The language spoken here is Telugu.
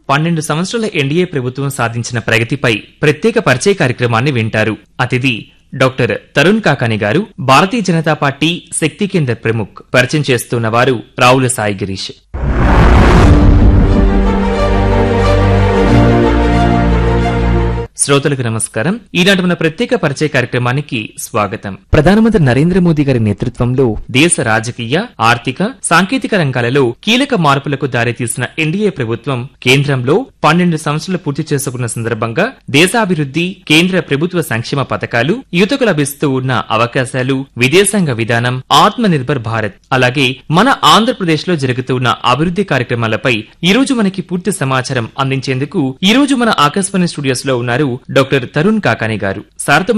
పన్నెండు సంవత్సరాల ఎన్డీఏ ప్రభుత్వం సాధించిన ప్రగతిపై ప్రత్యేక పరిచయ కార్యక్రమాన్ని వింటారు అతిథి డాక్టర్ తరుణ్ కాకాని గారు భారతీయ జనతా పార్టీ శక్తి కేంద్ర ప్రముఖ్ పరిచయం చేస్తున్న వారు రావుల సాయి గిరీష్ శ్రోతలకు నమస్కారం ఈనాటి మన ప్రత్యేక పరిచయ కార్యక్రమానికి స్వాగతం ప్రధానమంత్రి నరేంద్ర మోదీ గారి నేతృత్వంలో దేశ రాజకీయ ఆర్థిక సాంకేతిక రంగాలలో కీలక మార్పులకు దారితీసిన ఎన్డీఏ ప్రభుత్వం కేంద్రంలో పన్నెండు సంవత్సరాలు పూర్తి చేసుకున్న సందర్భంగా దేశాభివృద్ధి కేంద్ర ప్రభుత్వ సంక్షేమ పథకాలు యువతకు లభిస్తూ ఉన్న అవకాశాలు విదేశాంగ విధానం ఆత్మ నిర్భర్ భారత్ అలాగే మన ఆంధ్రప్రదేశ్ లో జరుగుతున్న అభివృద్ధి కార్యక్రమాలపై ఈ రోజు మనకి పూర్తి సమాచారం అందించేందుకు ఈ రోజు మన ఆకాశవాణి స్టూడియోస్ లో ఉన్నారు డాక్టర్ తరుణ్ కాకాని గారు సార్తో